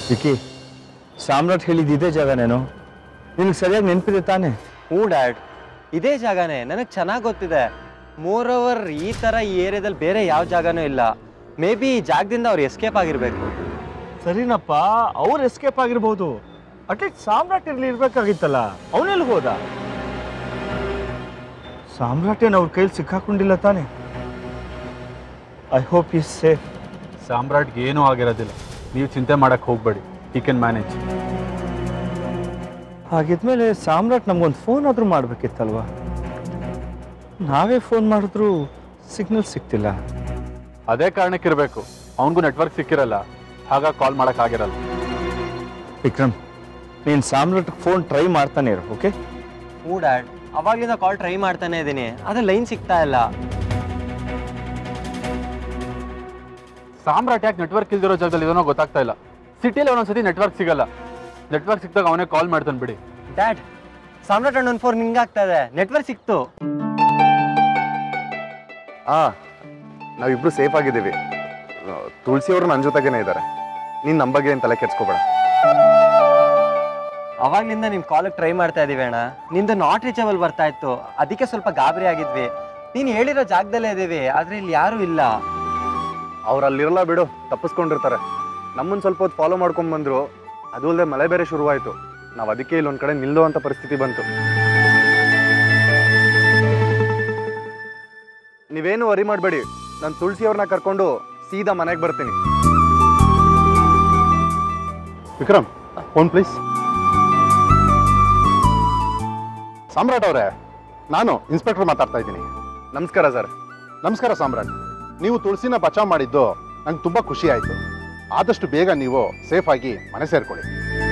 wiki ಸಾಮ್ರಾಟ್ ಹೇಳಿದ್ದು ಇದೇ ಜಾಗನೇನು ನಿನಗೆ ಸರಿಯಾಗಿ ನೆನಪಿದೆ ತಾನೇ ಹ್ಞೂ ಡ್ಯಾಡ್ ಇದೇ ಜಾಗನೇ ನನಗೆ ಚೆನ್ನಾಗಿ ಗೊತ್ತಿದೆ ಮೋರ್ ಓವರ್ ಈ ಥರ ಈ ಏರಿಯಾದಲ್ಲಿ ಬೇರೆ ಯಾವ ಜಾಗನೂ ಇಲ್ಲ ಮೇ ಬಿ ಈ ಜಾಗದಿಂದ ಅವ್ರು ಎಸ್ಕೇಪ್ ಆಗಿರಬೇಕು ಸರಿನಪ್ಪ ಅವ್ರು ಎಸ್ಕೇಪ್ ಆಗಿರ್ಬೋದು ಅಟ್ಲೀಸ್ಟ್ ಸಾಮ್ರಾಟ್ ಇರ್ಲಿ ಇರ್ಬೇಕಾಗಿತ್ತಲ್ಲ ಅವನೆಲ್ಲಿ ಹೋದ ಸಾಮ್ರಾಟ್ ಏನು ಅವ್ರ ಕೈಲಿ ಸಿಕ್ಕಾಕೊಂಡಿಲ್ಲ ತಾನೆ ಐ ಹೋಪ್ ಈಸ್ ಸೇಫ್ ಸಾಮ್ರಾಟ್ಗೆ ಏನೂ ಆಗಿರೋದಿಲ್ಲ ನೀವು ಚಿಂತೆ ಮಾಡಕ್ಕೆ ಹೋಗಬೇಡಿ ಈ ಕ್ಯಾನ್ ಮ್ಯಾನೇಜ್ ಹಾಗಿದ್ಮೇಲೆ ಸಾಮ್ರಾಟ್ ನಮ್ಗೊಂದು ಫೋನ್ ಆದ್ರೂ ಮಾಡ್ಬೇಕಿತ್ತಲ್ವಾ ನಾವೇ ಫೋನ್ ಮಾಡಿದ್ರು ಸಿಗ್ನಲ್ ಸಿಗ್ತಿಲ್ಲ ಅದೇ ಕಾರಣಕ್ಕಿರಬೇಕು ಅವನಿಗೂ ನೆಟ್ವರ್ಕ್ ಸಿಕ್ಕಿರಲ್ಲ ಹಾಗಾಗಿ ಕಾಲ್ ಮಾಡೋಕ್ಕಾಗಿರಲ್ಲ ವಿಕ್ರಮ್ ನೀನು ಸಾಮ್ರಾಟ್ ಫೋನ್ ಟ್ರೈ ಮಾಡ್ತಾನೆ ಇರು ಓಕೆ ಹ್ಞೂ ಡ್ಯಾಡ್ ಅವಾಗಲಿಂದ ಕಾಲ್ ಟ್ರೈ ಮಾಡ್ತಾನೆ ಇದ್ದೀನಿ ಆದರೆ ಲೈನ್ ಸಿಗ್ತಾ ಇಲ್ಲ ಸಾಮ್ರಾಟ್ ಯಾಕೆ ನೆಟ್ವರ್ಕ್ ಇಲ್ದಿರೋ ಜಾಗದಲ್ಲಿ ಇದನ್ನೋ ಗೊತ್ತಾಗ್ತಾ ಇಲ್ಲ ಸಿಟಿಯಲ್ಲಿ ಒಂದೊಂದ್ಸತಿ ನೆಟ್ವರ್ಕ್ ಸಿಗಲ್ಲ ನೆಟ್ವರ್ಕ್ ಸಿಕ್ಕಿದಾಗ ಅವನೇ ಕಾಲ್ ಮಾಡ್ತಾನೆ ಬಿಡಿ ಡ್ಯಾಡ್ ಸಾಮ್ರಾಟ್ ಅಣ್ಣನ ಫೋನ್ ಹಿಂಗಾಗ್ತಾ ಇದೆ ನೆಟ್ವರ್ಕ್ ಸಿಕ್ತು ಆ ನಾವಿಬ್ರು ಸೇಫ್ ಆಗಿದ್ದೀವಿ ತುಳಸಿ ಅವರು ನನ್ನ ಜೊತೆಗೇನೆ ಇದ್ದಾರೆ ನೀನ್ ನಮ್ಮ ಬಗ್ಗೆ ಏನು ತಲೆ ಕೆಡ್ಸ್ಕೋಬೇಡ ಅವಾಗ್ಲಿಂದ ನಿಮ್ ಕಾಲಿಗೆ ಟ್ರೈ ಮಾಡ್ತಾ ಇದೀವಿ ಅಣ್ಣ ನಿಂದು ನಾಟ್ ರೀಚಬಲ್ ಬರ್ತಾ ಇತ್ತು ಅದಕ್ಕೆ ಸ್ವಲ್ಪ ಗಾಬರಿ ಆಗಿದ್ವಿ ನೀನ್ ಹೇಳಿರೋ ಜಾಗದಲ್ಲೇ ಇದೀವಿ ಆದ್ರೆ ಇಲ್ಲಿ ಯಾರು ಇಲ್ಲ ಅವ್ರು ಅಲ್ಲಿರಲ್ಲ ಬಿಡು ತಪ್ಪಿಸ್ಕೊಂಡಿರ್ತಾರೆ ನಮ್ಮನ್ನ ಸ್ವಲ್ಪ ಹೊತ್ತು ಫಾಲೋ ಮಾಡ್ಕೊಂಡ್ ಬಂದ್ರು ಅದು ಅಲ್ಲದೆ ಮಳೆ ಬೇರೆ ಶುರುವಾಯ್ತು ನಾವು ಅದಕ್ಕೆ ಇಲ್ಲೊಂದ್ ಕಡೆ ನಿಲ್ಲುವಂತ ಪರಿಸ್ಥಿತಿ ಬಂತು ನೀವೇನು ವರಿ ಮಾಡಬೇಡಿ ನಾನು ತುಳಸಿ ಅವ್ರನ್ನ ಕರ್ಕೊಂಡು ಸೀದಾ ಮನೆಗೆ ಬರ್ತೀನಿ ವಿಕ್ರಮ್ ಫೋನ್ ಪ್ಲೀಸ್ ಸಾಮ್ರಾಟ್ ಅವರೇ ನಾನು ಇನ್ಸ್ಪೆಕ್ಟರ್ ಮಾತಾಡ್ತಾ ಇದ್ದೀನಿ ನಮಸ್ಕಾರ ಸರ್ ನಮಸ್ಕಾರ ಸಾಮ್ರಾಟ್ ನೀವು ತುಳಸಿನ ಬಚಾವ್ ಮಾಡಿದ್ದು ನಂಗೆ ತುಂಬ ಖುಷಿ ಆಯಿತು ಆದಷ್ಟು ಬೇಗ ನೀವು ಸೇಫ್ ಆಗಿ ಮನೆ ಸೇರ್ಕೊಳ್ಳಿ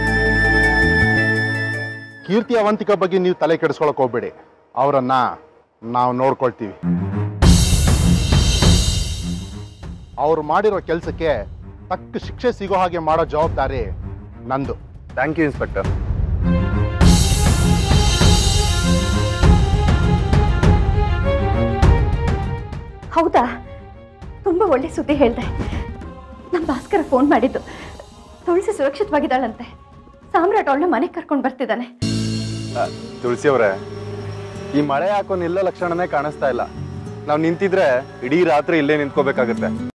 ಕೀರ್ತಿ ಅವಂತಿಕ ಬಗ್ಗೆ ನೀವು ತಲೆ ಕೆಡಿಸ್ಕೊಳಕ್ ಹೋಗ್ಬೇಡಿ ಅವರನ್ನ ನಾವು ನೋಡ್ಕೊಳ್ತೀವಿ ಅವ್ರು ಮಾಡಿರೋ ಕೆಲಸಕ್ಕೆ ತಕ್ಕ ಶಿಕ್ಷೆ ಸಿಗೋ ಹಾಗೆ ಮಾಡೋ ಜವಾಬ್ದಾರಿ ನಂದು ಥ್ಯಾಂಕ್ ಯು ಇನ್ಸ್ಪೆಕ್ಟರ್ ಹೌದಾ ತುಂಬ ಒಳ್ಳೆ ಸುದ್ದಿ ಹೇಳಿದೆ ನಮ್ಮ ಭಾಸ್ಕರ ಫೋನ್ ಮಾಡಿದ್ದು ತುಳಸಿ ಸುರಕ್ಷಿತವಾಗಿದ್ದಾಳಂತೆ ಸಾಮ್ರಾಟ್ ಅವಳನ್ನ ಮನೆಗೆ ಕರ್ಕೊಂಡು ಬರ್ತಿದ್ದಾನೆ ತುಳಸಿ ಅವರೇ ಈ ಮಳೆ ಹಾಕೋ ನಿಲ್ಲೋ ಲಕ್ಷಣನೇ ಕಾಣಿಸ್ತಾ ಇಲ್ಲ ನಾವು ನಿಂತಿದ್ರೆ ಇಡೀ ರಾತ್ರಿ ಇಲ್ಲೇ ನಿಂತ್ಕೋಬೇಕಾಗತ್ತೆ